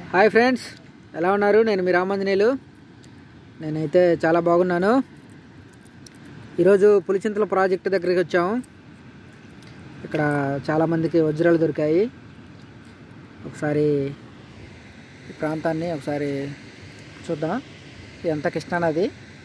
hi friends ఎలా ఉన్నారు నేను మీ రామాంజనేయులు నేనైతే చాలా బాగున్నాను ఈరోజు పులిచింతల ప్రాజెక్టు దగ్గరికి వచ్చాము ఇక్కడ చాలామందికి వజ్రాలు దొరికాయి ఒకసారి ఈ ప్రాంతాన్ని ఒకసారి చూద్దాం ఇదంతా కృష్ణానది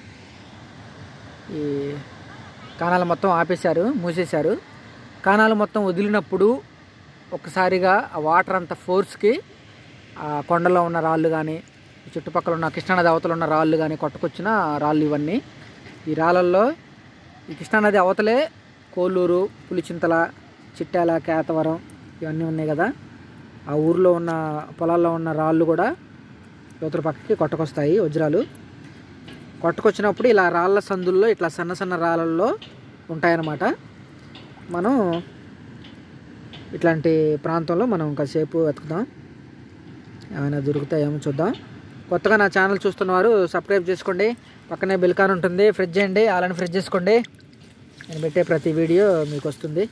ఈ కాణాలు మొత్తం ఆపేశారు మూసేశారు కాణాలు మొత్తం వదిలినప్పుడు ఒక్కసారిగా ఆ వాటర్ అంత ఫోర్స్కి ఆ కొండలో ఉన్న రాళ్ళు కానీ చుట్టుపక్కల ఉన్న కృష్ణానది అవతల ఉన్న రాళ్ళు కానీ కొట్టుకొచ్చిన రాళ్ళు ఇవన్నీ ఈ రాళ్ళల్లో ఈ కృష్ణానది అవతలే కోల్లూరు పులిచింతల చిట్యాల కేతవరం ఇవన్నీ ఉన్నాయి కదా ఆ ఊర్లో ఉన్న పొలాల్లో ఉన్న రాళ్ళు కూడా యువతల పక్కకి కొట్టుకొస్తాయి వజ్రాలు కొట్టుకొచ్చినప్పుడు ఇలా రాళ్ళ సందుల్లో ఇట్లా సన్న సన్న రాళ్ళల్లో ఉంటాయన్నమాట మనం ఇట్లాంటి ప్రాంతంలో మనం కాసేపు వెతుకుదాం ఏమైనా దొరుకుతాయేమో చూద్దాం కొత్తగా నా ఛానల్ చూస్తున్నవారు సబ్స్క్రైబ్ చేసుకోండి పక్కనే బెల్కాన్ ఉంటుంది ఫ్రిడ్జ్ చేయండి అలానే ఫ్రిడ్జ్ చేసుకోండి నేను పెట్టే ప్రతి వీడియో మీకు వస్తుంది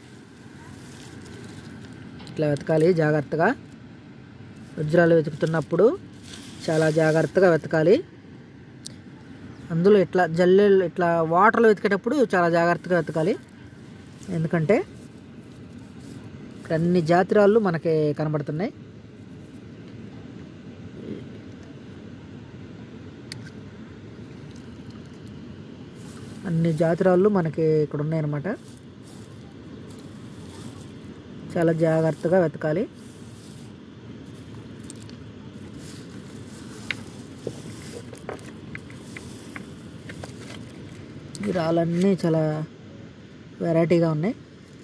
ఇట్లా వెతకాలి జాగ్రత్తగా వజ్రాలు వెతుకుతున్నప్పుడు చాలా జాగ్రత్తగా వెతకాలి అందులో ఇట్లా జల్లెలు ఇట్లా వాటర్లో వెతికేటప్పుడు చాలా జాగ్రత్తగా వెతకాలి ఎందుకంటే ఇక్కడ అన్ని జాతి రాళ్ళు మనకి కనబడుతున్నాయి అన్ని జాతి రాళ్ళు మనకి ఇక్కడ ఉన్నాయన్నమాట చాలా జాగ్రత్తగా వెతకాలి ఈ రాళ్ళన్నీ చాలా వెరైటీగా ఉన్నాయి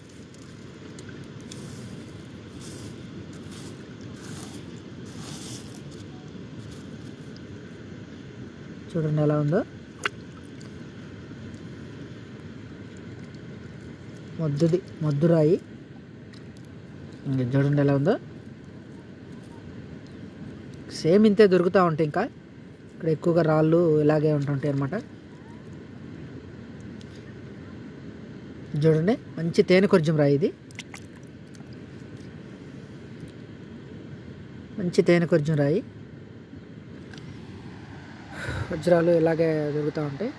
చూడండి ఎలా ఉందో మొద్దుది మొద్దురాయి ఇంక చూడండి ఎలా ఉందో సేమ్ ఇంతే దొరుకుతూ ఉంటాయి ఇంకా ఇక్కడ ఎక్కువగా రాళ్ళు ఇలాగే ఉంటుంటాయి అన్నమాట చూడండి మంచి తేనె కొంచెం రాయి ఇది మంచి తేనె కొంచెం రాయి వజ్రాలు ఇలాగే దొరుకుతూ ఉంటాయి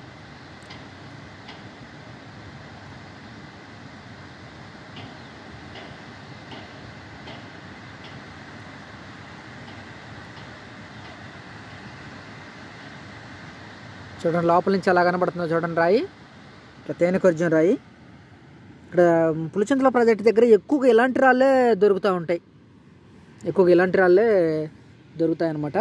చూడండి లోపల నుంచి ఎలా కనబడుతుందో చూడండి రాయి ఇట్లా తేనె కొరిజిన రాయి ఇక్కడ పులిచింతల ప్రాజెక్ట్ దగ్గర ఎక్కువగా ఇలాంటి రాళ్ళే దొరుకుతూ ఉంటాయి ఎక్కువగా ఇలాంటి రాళ్ళే దొరుకుతాయి అన్నమాట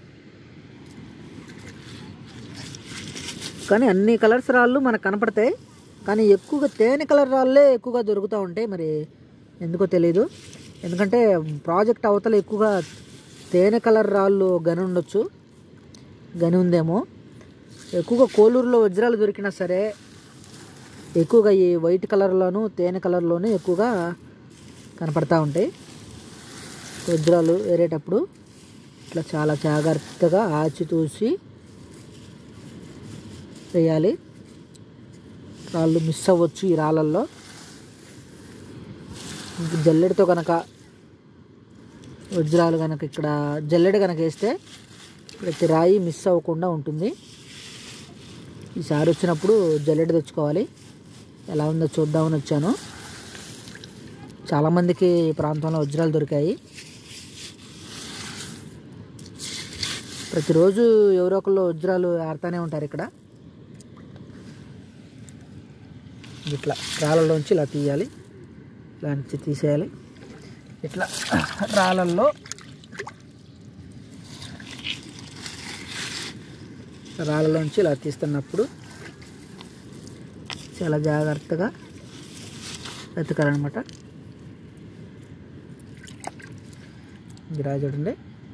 కానీ అన్ని కలర్స్ రాళ్ళు మనకు కనపడతాయి కానీ ఎక్కువగా తేనె కలర్ రాళ్ళే ఎక్కువగా దొరుకుతూ ఉంటాయి మరి ఎందుకో తెలీదు ఎందుకంటే ప్రాజెక్ట్ అవతల ఎక్కువగా తేనె కలర్ రాళ్ళు గని ఉండొచ్చు గని ఉందేమో ఎక్కువగా కోలూరులో వజ్రాలు దొరికినా సరే ఎక్కువగా ఈ వైట్ కలర్లోను తేనె కలర్లోనే ఎక్కువగా కనపడతా ఉంటాయి వజ్రాలు వేరేటప్పుడు ఇట్లా చాలా జాగ్రత్తగా ఆచితూసి వేయాలి రాళ్ళు మిస్ అవ్వచ్చు ఈ రాళ్ళల్లో ఇంక జల్లెడతో కనుక వజ్రాలు కనుక ఇక్కడ జల్లెడ కనుక వేస్తే ప్రతి రాయి మిస్ అవ్వకుండా ఉంటుంది ఈసారి వచ్చినప్పుడు జల్లెడ తెచ్చుకోవాలి ఎలా ఉందో చూద్దామని వచ్చాను చాలామందికి ఈ ప్రాంతంలో వజ్రాలు దొరికాయి ప్రతిరోజు ఎవరో ఒకళ్ళు వజ్రాలు ఆడుతూనే ఉంటారు ఇక్కడ ఇట్లా రాళ్ళలోంచి ఇలా తీయాలి ఇలా నుంచి తీసేయాలి ఇట్లా రాళ్ళల్లో రాళ్ళలోంచి ఇలా తీస్తున్నప్పుడు చాలా జాగ్రత్తగా వెతకాలన్నమాట గిరా చూడండి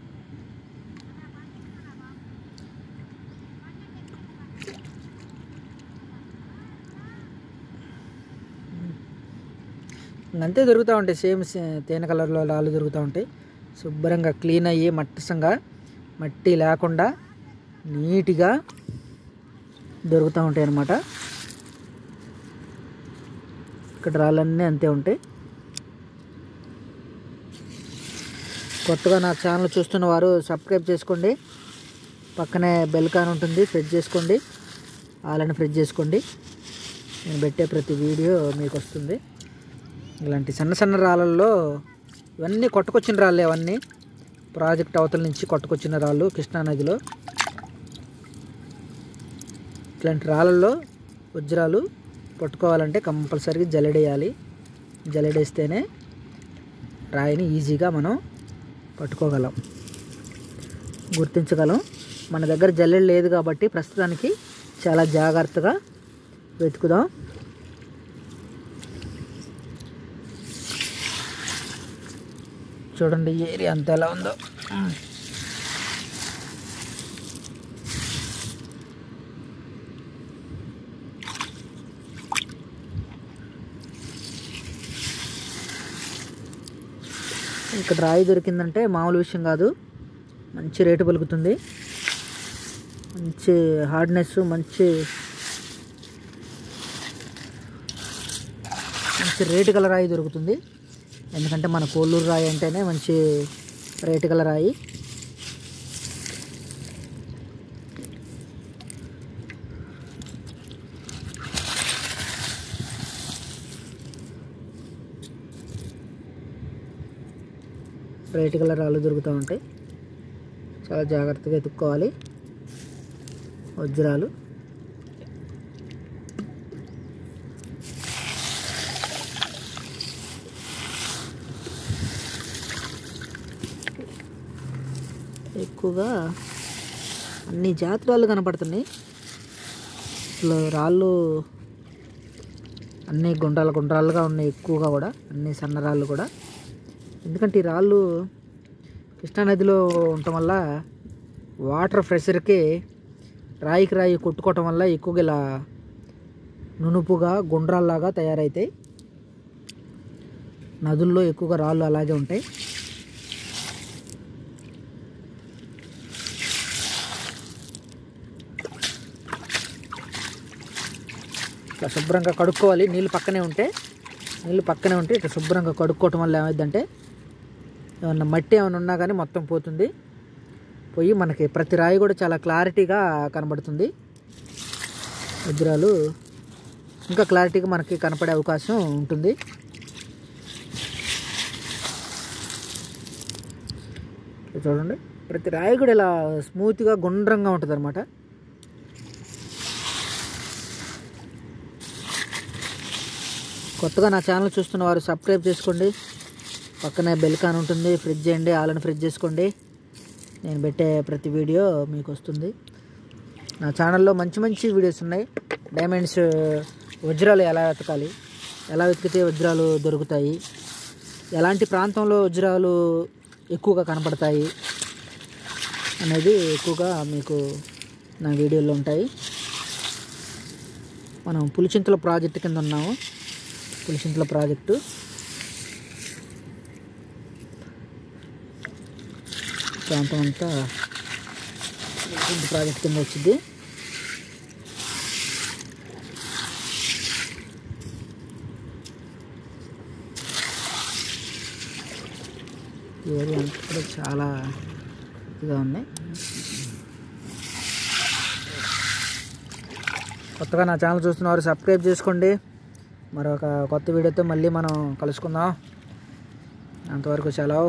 అంతే దొరుకుతూ ఉంటాయి సేమ్ తేనె కలర్లో రాళ్ళు దొరుకుతూ ఉంటాయి శుభ్రంగా క్లీన్ అయ్యి మట్టసంగా మట్టి లేకుండా నీట్గా దొరుకుతూ ఉంటాయి అన్నమాట ఇక్కడ రాళ్ళన్నీ అంతే ఉంటాయి కొత్తగా నా ఛానల్ చూస్తున్న వారు సబ్స్క్రైబ్ చేసుకోండి పక్కనే బెల్ కాన్ ఉంటుంది ప్రెస్ చేసుకోండి ఆలని ప్రెస్ చేసుకోండి నేను పెట్టే ప్రతి వీడియో మీకు వస్తుంది ఇలాంటి సన్న సన్న రాళ్ళల్లో ఇవన్నీ కొట్టుకొచ్చిన రాళ్ళే అవన్నీ ప్రాజెక్ట్ అవతల నుంచి కొట్టుకొచ్చిన రాళ్ళు కృష్ణానదిలో ఇట్లాంటి రాళ్ళల్లో వజ్రాలు పట్టుకోవాలంటే కంపల్సరీగా జల్లెడేయాలి జల్లెడేస్తేనే రాయిని ఈజీగా మనం పట్టుకోగలం గుర్తించగలం మన దగ్గర జల్లెడ లేదు కాబట్టి ప్రస్తుతానికి చాలా జాగ్రత్తగా వెతుకుదాం చూడండి ఈ ఏరియా అంతా ఎలా ఉందో ఇక్కడ రాయి దొరికిందంటే మామూలు విషయం కాదు మంచి రేటు పలుకుతుంది మంచి హార్డ్నెస్ మంచి మంచి రేటు గల రాయి దొరుకుతుంది ఎందుకంటే మన కోల్లూరు రాయి అంటేనే మంచి రేటు గల రాయి రేటు గల రాళ్ళు దొరుకుతూ ఉంటాయి చాలా జాగ్రత్తగా ఎత్తుక్కోవాలి వజ్రాలు ఎక్కువగా అన్ని జాతి రాళ్ళు కనపడుతున్నాయి అసలు రాళ్ళు అన్ని గుండ్రాలు గుండ్రాలుగా ఉన్నాయి ఎక్కువగా కూడా అన్ని సన్న రాళ్ళు కూడా ఎందుకంటే ఈ రాళ్ళు కృష్ణానదిలో ఉండటం వల్ల వాటర్ ప్రెషర్కి రాయికి రాయి కొట్టుకోవటం వల్ల ఎక్కువగా ఇలా నునుపుగా గుండ్రాల్లాగా తయారవుతాయి నదుల్లో ఎక్కువగా రాళ్ళు అలాగే ఉంటాయి ఇట్లా శుభ్రంగా కడుక్కోవాలి నీళ్ళు పక్కనే ఉంటే నీళ్ళు పక్కనే ఉంటే ఇట్లా శుభ్రంగా కడుక్కోవటం వల్ల ఏమైందంటే ఏమన్నా మట్టి ఏమైనా ఉన్నా కానీ మొత్తం పోతుంది పోయి మనకి ప్రతి రాయి కూడా చాలా క్లారిటీగా కనబడుతుంది వజ్రాలు ఇంకా క్లారిటీగా మనకి కనపడే అవకాశం ఉంటుంది ఇది చూడండి ప్రతి రాయి కూడా ఇలా స్మూత్గా గుండ్రంగా ఉంటుంది అనమాట కొత్తగా నా ఛానల్ చూస్తున్న వారు సబ్స్క్రైబ్ చేసుకోండి పక్కనే బెల్ కాన్ ఉంటుంది ఫ్రిడ్జ్ చేయండి ఆలని ఫ్రిడ్జ్ చేసుకోండి నేను పెట్టే ప్రతి వీడియో మీకు వస్తుంది నా ఛానల్లో మంచి మంచి వీడియోస్ ఉన్నాయి డైమండ్స్ వజ్రాలు ఎలా వెతకాలి ఎలా వెతికితే వజ్రాలు దొరుకుతాయి ఎలాంటి ప్రాంతంలో వజ్రాలు ఎక్కువగా కనపడతాయి అనేది ఎక్కువగా మీకు నా వీడియోలో ఉంటాయి మనం పులిచింతల ప్రాజెక్ట్ కింద ఉన్నాము పులిచింతల ప్రాజెక్టు ప్రాంతం అంతా పులిచింత ప్రాజెక్ట్ కింద వచ్చింది ఈ ఏరియా అంతా కూడా చాలా ఇదిగా ఉన్నాయి కొత్తగా నా ఛానల్ చూస్తున్నవారు సబ్స్క్రైబ్ చేసుకోండి మరొక కొత్త వీడియోతో మళ్ళీ మనం కలుసుకుందాం అంతవరకు సెలవు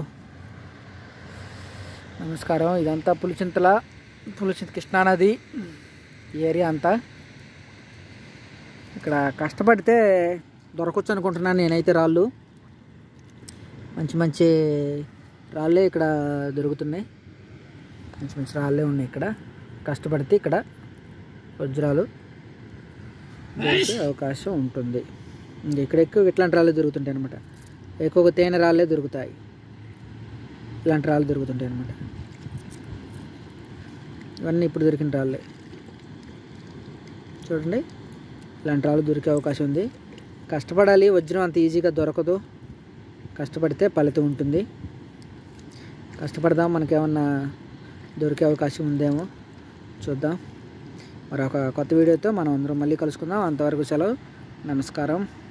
నమస్కారం ఇదంతా పులిచింతల పులిచింత కృష్ణానది ఈ ఏరియా అంతా ఇక్కడ కష్టపడితే దొరకవచ్చు అనుకుంటున్నాను నేనైతే రాళ్ళు మంచి మంచి రాళ్ళే ఇక్కడ దొరుకుతున్నాయి మంచి మంచి రాళ్ళే ఉన్నాయి ఇక్కడ కష్టపడితే ఇక్కడ వజ్రాలు దొరికే అవకాశం ఉంటుంది ఇంక ఇక్కడ ఎక్కువ ఇట్లాంటి రాళ్ళే దొరుకుతుంటాయి అనమాట ఎక్కువగా తేనె రాళ్ళే దొరుకుతాయి ఇలాంటి రాళ్ళు దొరుకుతుంటాయి అనమాట ఇవన్నీ ఇప్పుడు దొరికిన రాళ్ళే చూడండి ఇలాంటి రాళ్ళు దొరికే అవకాశం ఉంది కష్టపడాలి వజ్రం అంత ఈజీగా దొరకదు కష్టపడితే ఫలితం ఉంటుంది కష్టపడదాం మనకేమన్నా దొరికే అవకాశం ఉందేమో చూద్దాం మరొక కొత్త వీడియోతో మనం అందరం మళ్ళీ కలుసుకుందాం అంతవరకు సెలవు నమస్కారం